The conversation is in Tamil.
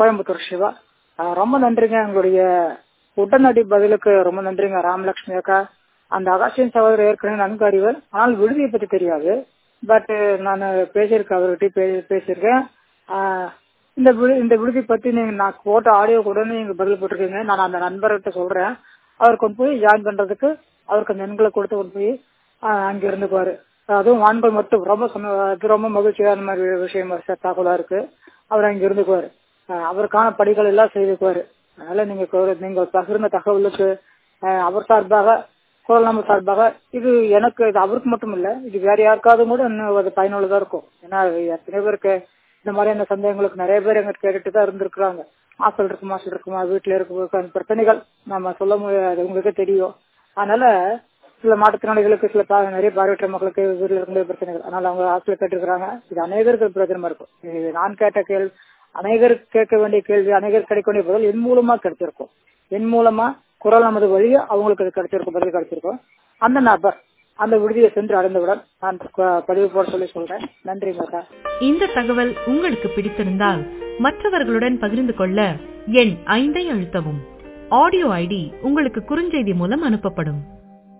கோயம்புத்தூர் சிவா ஆஹ் ரொம்ப நன்றிங்க உங்களுடைய உடனடி பதிலுக்கு ரொம்ப நன்றிங்க ராமலட்சுமி அக்கா அந்த அகாசியன் சகோதரர் ஏற்கனவே நன்கு அறிவர் ஆனால் விடுதியை பத்தி தெரியாது பட் நான் பேசியிருக்கேன் அவர்கிட்ட பே- பேசியிருக்கேன் ஆஹ் இந்த விடு இந்த விடுதி பத்தி நீங்க நான் போட்ட ஆடியோ கூட நீங்க பதில் போட்டிருக்கீங்க நான் அந்த நண்பர்கிட்ட சொல்றேன் அவர் கொண்டு போய் ஜாயின் பண்றதுக்கு அவருக்கு அந்த எண்களை கொடுத்து கொண்டு போய் ஆஹ் அங்க இருந்துக்குவாரு அதுவும் ஆண்கள் மட்டும் ரொம்ப சொன்ன அது ரொம்ப மகிழ்ச்சியான மாதிரி விஷயமா சார் தகவலா இருக்கு அவர் அங்க இருந்துக்குவாரு ஆஹ் அவருக்கான படிகள் எல்லாம் செய்துக்குவாரு அதனால நீங்க கொ- நீங்க பகிர்ந்த தகவலுக்கு ஆஹ் அவர் சார்பாக குரல் நம்ம சார்பாக இது எனக்கு இது அவருக்கு மட்டும் இல்ல இது வேற யாருக்காவது கூட இன்னும் அது பயனுள்ளதா இருக்கும் ஏன்னா எத்தனை பேருக்கு இந்த மாதிரியான சந்தேகங்களுக்கு நிறைய பேர் எங்க கேட்டுட்டு தான் இருந்திருக்கிறாங்க ஹாஸ்டல் இருக்குமா ஹாஸ்டல் இருக்குமா வீட்டுல இருக்க பிரச்சனைகள் நம்ம சொல்ல முடியாது உங்களுக்கே தெரியும் அதனால சில மாற்றுத்திறனாளிகளுக்கு சில பா- நிறைய பார்வையற்ற மக்களுக்கு வீட்டில் இருக்கும்போது பிரச்சனைகள் அதனால அவங்க ஹாஸ்டல் கேட்டிருக்கிறாங்க இது அநேகருக்கு பிரச்சனை இருக்கும் இது நான் கேட்ட கேள்வி அநேகர் கேட்க வேண்டிய கேள்வி அநேகர் கிடைக்க வேண்டிய பதில் என் மூலமா கிடைச்சிருக்கும் என் மூலமா குரல் நமது வழியா அவங்களுக்கு அது கிடைச்சிருக்கும் பதில் கிடைச்சிருக்கும் அந்த நபர் அந்த விடுதியை சென்று அடைந்தவுடன் நான் ப- பதிவு போட சொல்லி சொல்றேன் நன்றி மாதா இந்த தகவல் உங்களுக்கு பிடித்திருந்தால் மற்றவர்களுடன் பகிர்ந்து கொள்ள எண் ஐந்தை அழுத்தவும் ஆடியோ ஐடி உங்களுக்கு குறுஞ்செய்தி மூலம் அனுப்பப்படும்